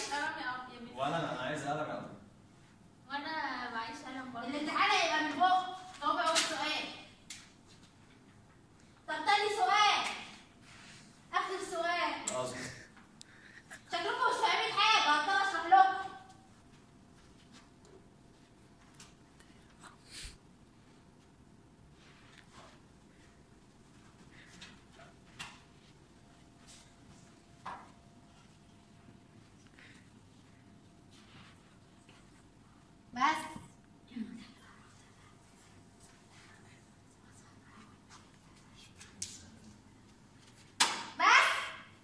قلم يا يا بنت وانا انا عايز قلم يا أبو. وانا معيش قلم برضه الامتحان هيبقى من فوق جاوب اول سؤال طب تاني سؤال اخر سؤال الازهر شكلكم مش فاهمين حاجه هضطر اشرح لكم بس بس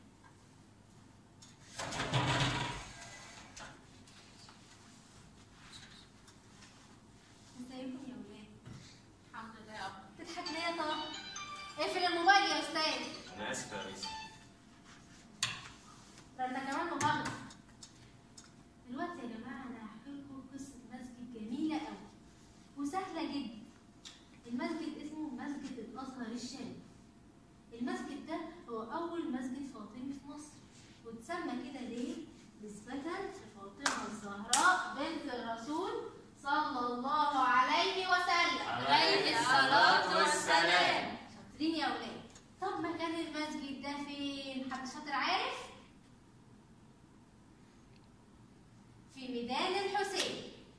ازيكم يا ولاد الحمد لله يا ابو تضحك ليه يا طه اقفل الموبايل يا استاذ انا اسف يا ريس ده انت كمان مغلط دلوقتي يا جماعه انا هحكي لكم قصه مسجد جميله قوي وسهله جدا المسجد اسمه مسجد الازهر الشريف المسجد ده هو اول مسجد فاطمي في مصر واتسمى كده ليه نسبة لفاطمة الزهراء بنت الرسول صلى الله عليه وسلم عليه الصلاة والسلام. شاطرين يا ولاد طب مكان المسجد ده فين حد شاطر عارف في ميدان الحسين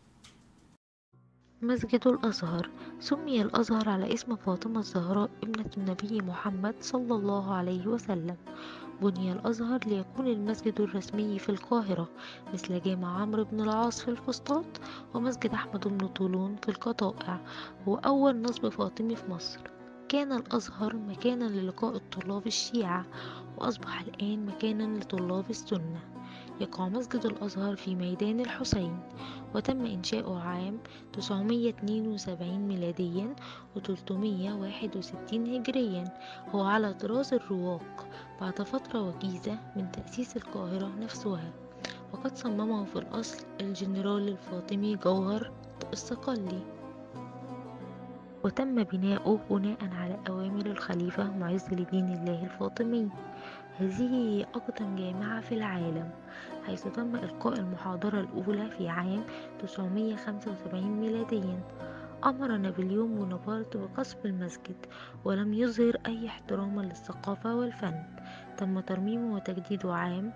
مسجد الأزهر سمي الأزهر على اسم فاطمة الزهراء ابنة النبي محمد صلى الله عليه وسلم بني الأزهر ليكون المسجد الرسمي في القاهرة مثل جامع عمرو بن العاص في الفسطاط ومسجد أحمد بن طولون في القطائع هو أول نصب فاطمي في مصر كان الأزهر مكانا للقاء الطلاب الشيعة وأصبح الآن مكانا لطلاب السنة يقع مسجد الأزهر في ميدان الحسين وتم إنشاؤه عام 972 ميلاديا و361 هجريا هو على طراز الرواق بعد فترة وجيزة من تأسيس القاهرة نفسها وقد صممه في الأصل الجنرال الفاطمي جوهر الصقلي وتم بناؤه بناء على أوامر الخليفة معز لدين الله الفاطمي هذه هي أقدم جامعة في العالم حيث تم إلقاء المحاضرة الأولى في عام 975 ميلاديا أمر نابليون بونابرت بقصف المسجد ولم يظهر أي احترام للثقافة والفن تم ترميمه وتجديده عام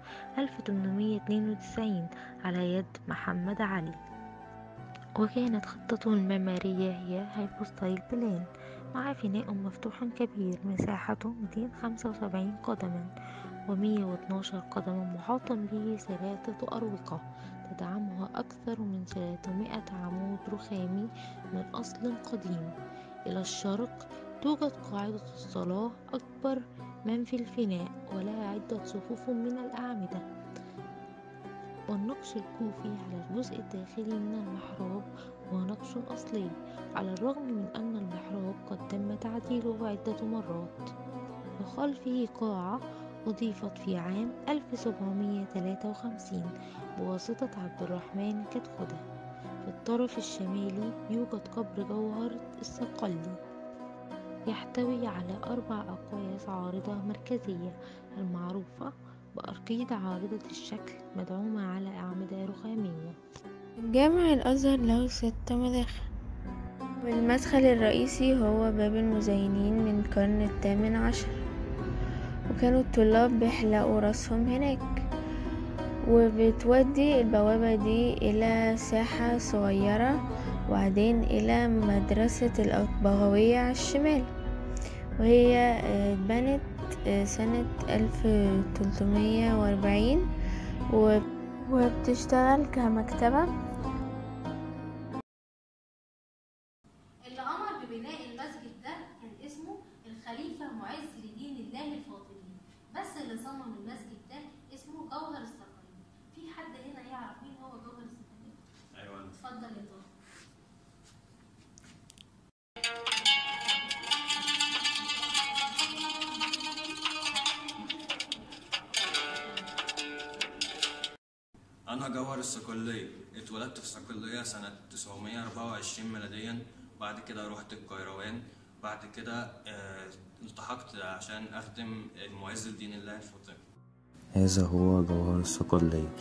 1892 على يد محمد علي وكانت خطته المعمارية هي هايبوستايل بلان مع فناء مفتوح كبير مساحته 275 قدما و112 قدما محاطا به ثلاثة أروقة تدعمها أكثر من 300 عمود رخامي من أصل قديم إلى الشرق توجد قاعدة الصلاة أكبر من في الفناء ولها عدة صفوف من الأعمدة والنقش الكوفي على الجزء الداخلي من المحراب هو نقش أصلي على الرغم من أن المحراب قد تم تعديله عدة مرات وخلفه قاعة أضيفت في عام 1753 بواسطة عبد الرحمن كدخدة في الطرف الشمالي يوجد قبر جوهر الصقلي يحتوي على أربع أقواس عارضة مركزية المعروفة بأرقيدة عارضة الشكل مدعومة على أعمدة رخامية جامع الأزهر له ست مداخل والمدخل الرئيسي هو باب المزينين من القرن الثامن عشر وكانوا الطلاب بيحلقوا راسهم هناك وبتودي البوابة دي إلى ساحة صغيرة وبعدين إلى مدرسة البغوية على الشمال وهي آه، اتبنت آه، سنة ألف تلتمية وأربعين وبتشتغل كمكتبة اللي أمر ببناء المسجد ده كان اسمه الخليفة معز لدين الله الفاطمي بس اللي صمم المسجد ده اسمه جوهر الصقلي في حد هنا يعرف مين هو جوهر الصقلي؟ ايوه أنا. اتفضل يا طارق انا جوهر الصقلية اتولدت في صقلية سنة 924 ميلاديا بعد كده رحت القيروان بعد كده آه، التحقت عشان اخدم المعز لدين الله الفاطمي هذا هو جوهر الصقلية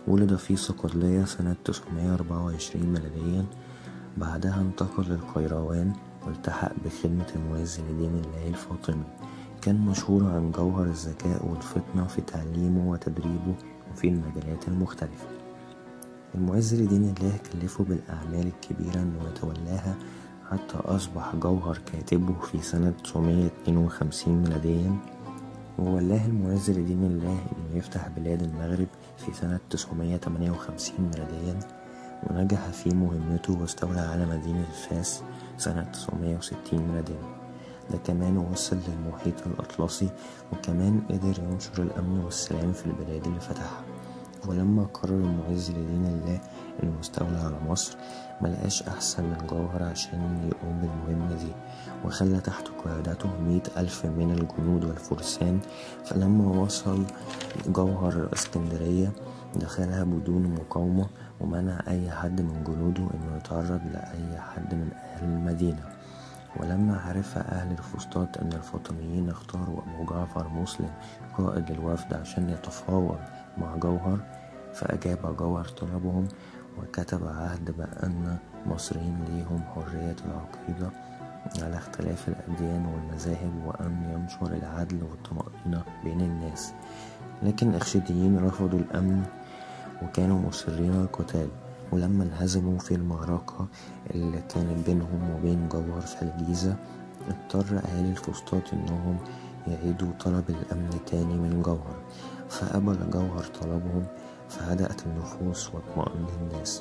ولد في صقلية سنة 924 ميلاديا بعدها انتقل للقيروان والتحق بخدمة المعز لدين الله الفاطمي كان مشهور عن جوهر الذكاء والفطنة في تعليمه وتدريبه في المجالات المختلفة المعز لدين الله كلفه بالأعمال الكبيرة أنه يتولاها حتى أصبح جوهر كاتبه في سنة 952 ميلاديا وولاه المعز لدين الله أنه يفتح بلاد المغرب في سنة 958 ميلاديا ونجح في مهمته واستولى على مدينة فاس سنة 960 ميلاديا ده كمان وصل للمحيط الأطلسي وكمان قدر ينشر الأمن والسلام في البلاد اللي فتحها ولما قرر المعز لدين الله انه يستولى على مصر ملقاش احسن من جوهر عشان يقوم بالمهمة دي وخلى تحت قيادته مية ألف من الجنود والفرسان فلما وصل جوهر اسكندرية دخلها بدون مقاومة ومنع أي حد من جنوده إنه يتعرض لأي حد من أهل المدينة ولما عرف أهل الفسطاط أن الفاطميين اختاروا أبو جعفر مسلم قائد الوفد عشان يتفاوض مع جوهر فأجاب جوهر طلبهم وكتب عهد بأن المصريين ليهم حرية العقيدة على اختلاف الأديان والمذاهب وأن ينشر العدل والطمأنينة بين الناس لكن الإخشيديين رفضوا الأمن وكانوا مصرين على القتال ولما انهزموا في المعركة اللي كانت بينهم وبين جوهر في الجيزة اضطر أهالي الفسطاط إنهم يعيدوا طلب الأمن تاني من جوهر فقبل جوهر طلبهم فهدأت النفوس واطمأن الناس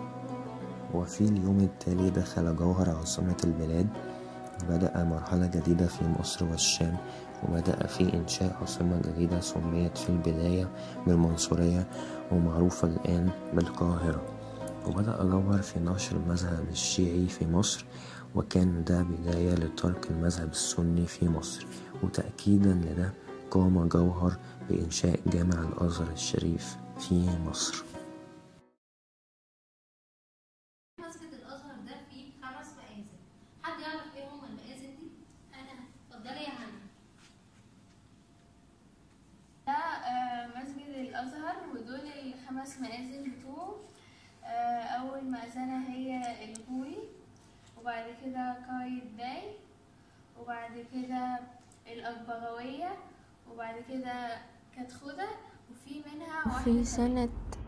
وفي اليوم التالي دخل جوهر عاصمة البلاد بدأ مرحلة جديدة في مصر والشام وبدأ في إنشاء عاصمة جديدة سميت في البداية بالمنصورية ومعروفة الآن بالقاهرة وبدأ جوهر في نشر المذهب الشيعي في مصر وكان ده بداية لترك المذهب السني في مصر وتأكيدا لده قام جوهر بإنشاء جامع الأزهر الشريف في مصر مسجد الازهر ده فيه خمس مآذن حد يعرف ايه هما المآذن دي انا اتفضلي يا هنا ده آه، مسجد الأزهر ودول الخمس مآذن بتوعه آه، أول مأذنة هي الهوي وبعد كده قايتباي وبعد كده الأكبغوية وبعد كده كتخودة وفي منها واحدة في سنة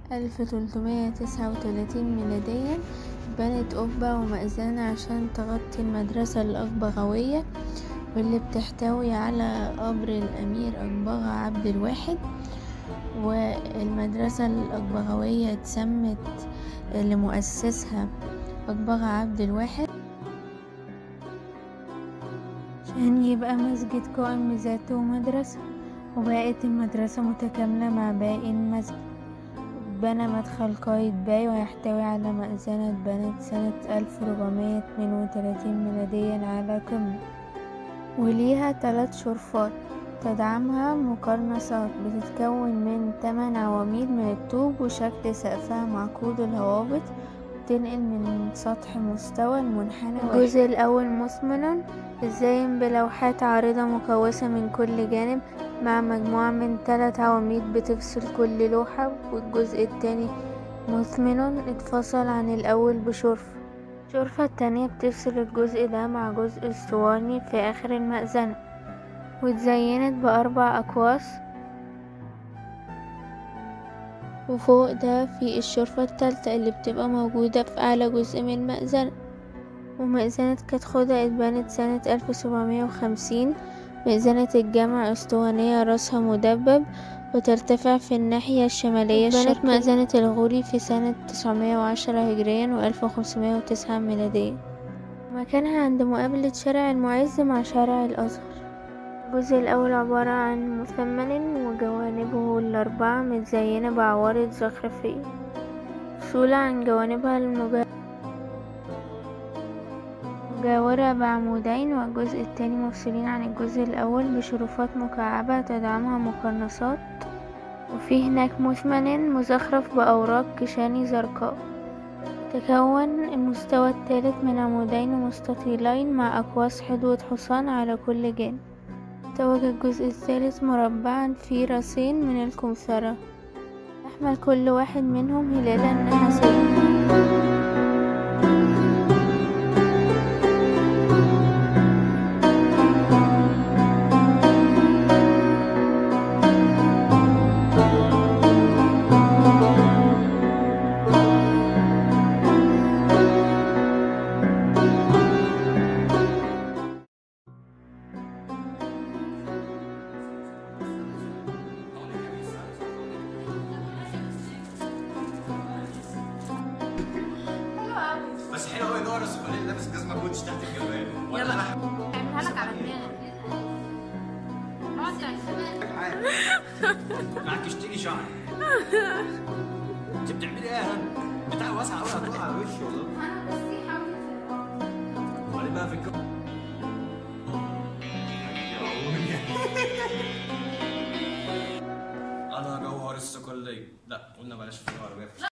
1339 ميلاديا بنت قبة ومأذنة عشان تغطي المدرسة الأكبغوية واللي بتحتوي على قبر الأمير أكبغة عبد الواحد والمدرسة الأكبغوية اتسمت لمؤسسها أكبغة عبد الواحد عشان يبقى مسجد قائم بذاته ومدرسة وبقت المدرسة متكاملة مع باقي المسجد بنى مدخل قايد باي ويحتوي على مأذنة بنت سنة 1432 ميلاديا على قمة وليها ثلاث شرفات تدعمها مقرنصات بتتكون من 8 عواميد من الطوب وشكل سقفها معقود الهوابط وتنقل من سطح مستوى المنحنى الجزء الأول مثمن الزاين بلوحات عارضة مكوسة من كل جانب مع مجموعة من ثلاث عواميد بتفصل كل لوحة والجزء التاني مثمن اتفصل عن الأول بشرفة الشرفة التانية بتفصل الجزء ده مع جزء اسطواني في آخر المأذنة واتزينت بأربع أقواس وفوق ده في الشرفة التالتة اللي بتبقى موجودة في أعلى جزء من المأذنة ومأذنة كتخودة اتبنت سنة 1750 مئذنة الجامع اسطوانية رأسها مدبب وترتفع في الناحية الشمالية بنت مأذنة الغوري في سنة 910 هجريا و 1509 ميلاديا مكانها عند مقابلة شارع المعز مع شارع الأزهر الجزء الأول عبارة عن مثمن وجوانبه الأربعة متزينة بعوارض زخرفية مفصولة عن جوانبها المجاورة مجاورة بعمودين والجزء التاني مفصولين عن الجزء الأول بشرفات مكعبة تدعمها مقرنصات وفي هناك مثمن مزخرف بأوراق كشاني زرقاء تكون المستوى الثالث من عمودين مستطيلين مع أقواس حدوة حصان على كل جانب توج الجزء الثالث مربعا في راسين من الكمثرة يحمل كل واحد منهم هلالا نحاسيا بس حلو قوي جوهر السكريه لابس جزمه كوتش تحت الجبال ولا انا اعملها لك على دماغك معاك اشتري شعر انت بتعملي ايه يا هند؟ بتاع واسعه قوي هتقع على وشي والله انا بس حاولت وبعدين بقى في الجو انا جوهر الصقليه لا قلنا بلاش في العربيه